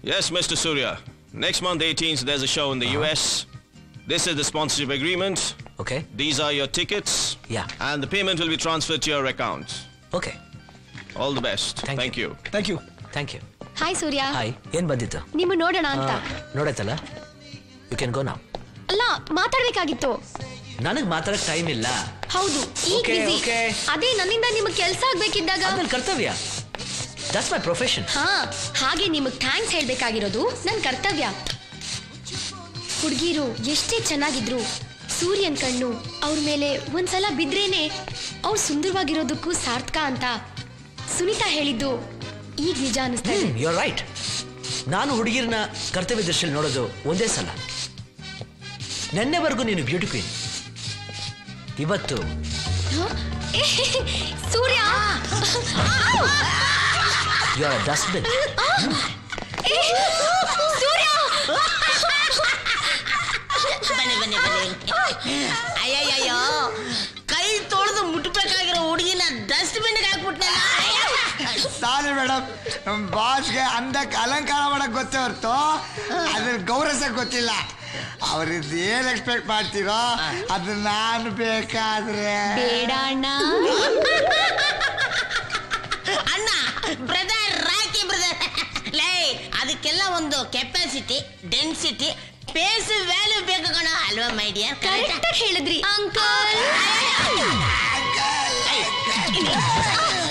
Yes, Mr. Surya. Next month, 18th, there's a show in the US. This is the sponsorship agreement. Okay These are your tickets. Yeah. And the payment will be transferred to your account. ಓಕೆ All the best. Thank Thank you. Thank you thank you hi Surya hi ಏನ್ ಬಂದಿತ್ತು ನಿಮ್ಮ ನೋಡೋಣ ಅಂತ ನೋಡೈತಲ್ಲ you can go ನಾವ್ ಅಲ್ಲ ಮಾತಾಡ್ಬೇಕಾಗಿತ್ತು ನನಗ್ ಮಾತಾಡಕ್ ಟೈಮ್ ಇಲ್ಲ ಹೌದು ಈಗ Okay, busy. okay. ಅದೇ ನನ್ನಿಂದ ನಿಮಗೆ ಕೆಲಸ ಆಗ್ಬೇಕಿದ್ದಾಗ ಅದ್ ನನ್ ಕರ್ತವ್ಯ ದಟ್ಸ್ ಮೈ ಪ್ರೊಫೆಷನ್ ಹಾ ಹಾಗೆ ನಿಮಗ್ ಥ್ಯಾಂಕ್ಸ್ ಹೇಳ್ಬೇಕಾಗಿರೋದು ನನ್ ಕರ್ತವ್ಯ ಹುಡುಗಿರು ಎಷ್ಟೇ ಚೆನ್ನಾಗಿದ್ರು ಸೂರ್ಯನ್ ಕಣ್ಣು ಅವ್ರ ಮೇಲೆ ಒಂದ್ಸಲ ಬಿದ್ರೇನೆ ಅವ್ರು ಸುಂದರವಾಗಿರೋದಕ್ಕೂ ಸಾರ್ಥಕ ಅಂತ ಸುನೀತಾ ಹೇಳಿದ್ದು ಈಗ ನಿಜ ಅನಿಸ್ತಾ ಇದೆ ಯು ರೈಟ್ ನಾನು ಹುಡುಗಿರನ್ನ ಕರ್ತವ್ಯ ದೃಷ್ಟಿಯಲ್ಲಿ ನೋಡೋದು ಒಂದೇ ಸಲ ನೆನ್ನೆವರೆಗೂ ನೀನು ಬ್ಯೂಟಿ ಕ್ವೀನ್ ಇವತ್ತು ಹ? ಏ, ಸೂರ್ಯ ಯು ಆರ್ ಡಸ್ಟ್ಬಿನ್ ಏ, ಸೂರ್ಯ ಬನ್ನಿ ಬನ್ನಿ ಬನ್ನಿ ಅಯ್ಯಯ್ಯೋ ಕೈ ತೊಳೆದು ಮುಟ್ಬೇಕಾಗಿರೋ ಹುಡುಗಿನ ಡಸ್ಟ್ಬಿನ್ಗೆ ಹಾಕ್ಬಿಟ್ನಲ್ಲ ಸಾರಿ ಮೇಡಮ್ ನಮ್ಮ ಬಾಸ್ಗೆ ಅಂದಕ್ಕೆ ಅಲಂಕಾರ ಮಾಡಕ್ ಗೊತ್ತೇ ಹೊರ್ತು ಅದ್ರ ಗೌರವಿಸಕ್ ಗೊತ್ತಿಲ್ಲ ಅವ್ರಿದ್ ಏನ್ ಎಕ್ಸ್ಪೆಕ್ಟ್ ಮಾಡ್ತೀರೋ ಅದು ನಾನು ಬೇಕಾದ್ರೆ ಬೇಡ ಅಣ್ಣ ಅಣ್ಣ ಬ್ರದರ್ ರಾಕಿ ಬ್ರದರ್ ಲೇ ಅದಕ್ಕೆಲ್ಲ ಒಂದು ಕೆಪಾಸಿಟಿ ಡೆನ್ಸಿಟಿ ಪೇಸ್ ವ್ಯಾಲ್ಯೂ ಬೇಕು ಕಣ ಅಲ್ವಾ ಮೈ ಡಿಯರ್ ಕರೆಕ್ಟ್ ಹೇಳಿದ್ರಿ ಅಂಕಲ್